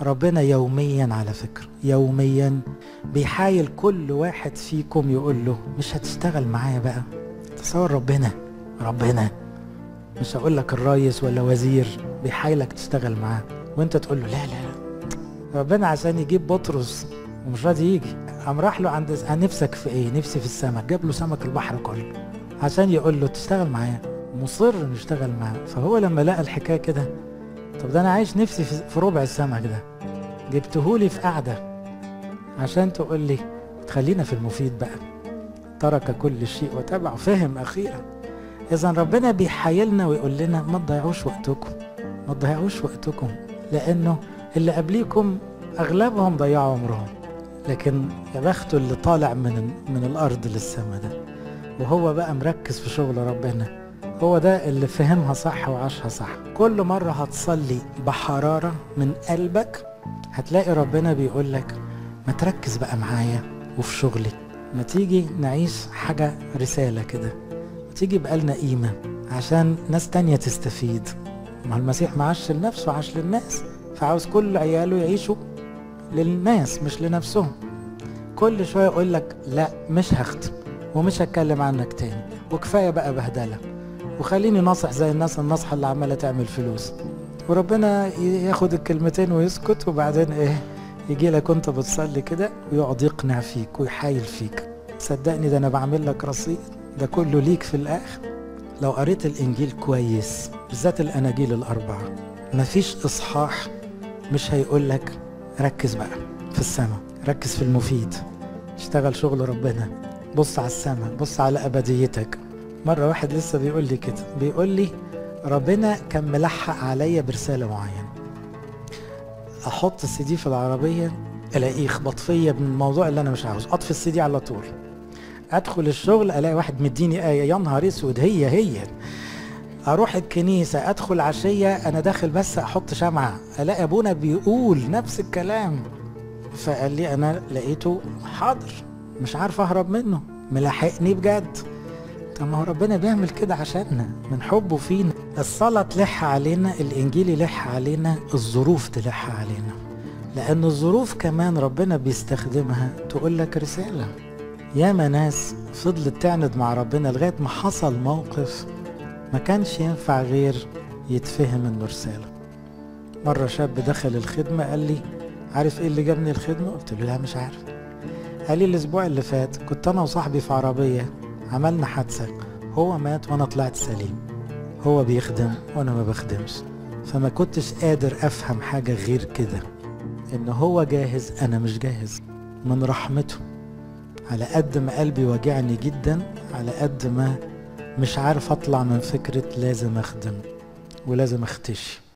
ربنا يوميا على فكرة يوميا بيحايل كل واحد فيكم يقول له مش هتشتغل معايا بقى تصور ربنا ربنا مش هقول لك الرئيس ولا وزير بيحايلك تشتغل معاه وانت تقول له لا لا لا ربنا عشان يجيب بطرس ومش راضي يجي قام راح له عند نفسك في ايه نفسي في السمك جاب له سمك البحر كله عشان يقول له تشتغل معايا مصر انه يشتغل معاه فهو لما لقى الحكايه كده طب ده انا عايش نفسي في ربع السمك ده جبتهولي في قعده عشان تقول لي تخلينا في المفيد بقى ترك كل شيء وتبع فهم اخيرا اذا ربنا بيحايلنا ويقول لنا ما تضيعوش وقتكم ما تضيعوش وقتكم لانه اللي قبليكم اغلبهم ضيعوا عمرهم لكن يا بخته اللي طالع من من الارض للسما ده وهو بقى مركز في شغل ربنا هو ده اللي فهمها صح وعاشها صح كل مرة هتصلي بحرارة من قلبك هتلاقي ربنا بيقول لك ما تركز بقى معايا وفي شغلي ما تيجي نعيش حاجة رسالة كده ما تيجي بقالنا قيمة عشان ناس تانية تستفيد ما المسيح ما عاش لنفسه عاش للناس فعاوز كل عياله يعيشوا للناس مش لنفسهم كل شوية يقول لك لا مش هختم ومش هتكلم عنك تاني وكفاية بقى بهدلة وخليني ناصح زي الناس الناصحة اللي عمالة تعمل فلوس وربنا ياخد الكلمتين ويسكت وبعدين ايه يجي لك وانت بتصلي كده ويقعد يقنع فيك ويحايل فيك صدقني ده انا بعمل لك رصيد ده كله ليك في الاخر لو قريت الانجيل كويس بالذات الاناجيل الاربعه مفيش اصحاح مش هيقول لك ركز بقى في السماء ركز في المفيد اشتغل شغل ربنا بص على السماء بص على ابديتك مره واحد لسه بيقول لي كده بيقول لي ربنا كان ملحق عليا برساله معينه احط السي دي في العربيه الاقيه يخبط فيا بالموضوع اللي انا مش عاوز اطفي السي دي على طول ادخل الشغل الاقي واحد مديني ايه يا نهار اسود هي هي اروح الكنيسه ادخل عشيه انا داخل بس احط شمعه الاقي ابونا بيقول نفس الكلام فقال لي انا لقيته حاضر مش عارف اهرب منه ملاحقني بجد طب ما هو ربنا بيعمل كده عشاننا من حبه فينا الصلاة تلح علينا الإنجيل يلح علينا الظروف تلح علينا لأن الظروف كمان ربنا بيستخدمها تقول لك رسالة ياما ناس فضلت تعند مع ربنا لغاية ما حصل موقف ما كانش ينفع غير يتفهم انه رسالة مرة شاب دخل الخدمة قال لي عارف ايه اللي جابني الخدمة؟ قلت له لا مش عارف قال لي الاسبوع اللي فات كنت انا وصاحبي في عربية عملنا حادثة هو مات وانا طلعت سليم هو بيخدم وانا ما بخدمش فما كنتش قادر افهم حاجة غير كده ان هو جاهز انا مش جاهز من رحمته على قد ما قلبي وجعني جدا على قد ما مش عارف اطلع من فكرة لازم اخدم ولازم اختشي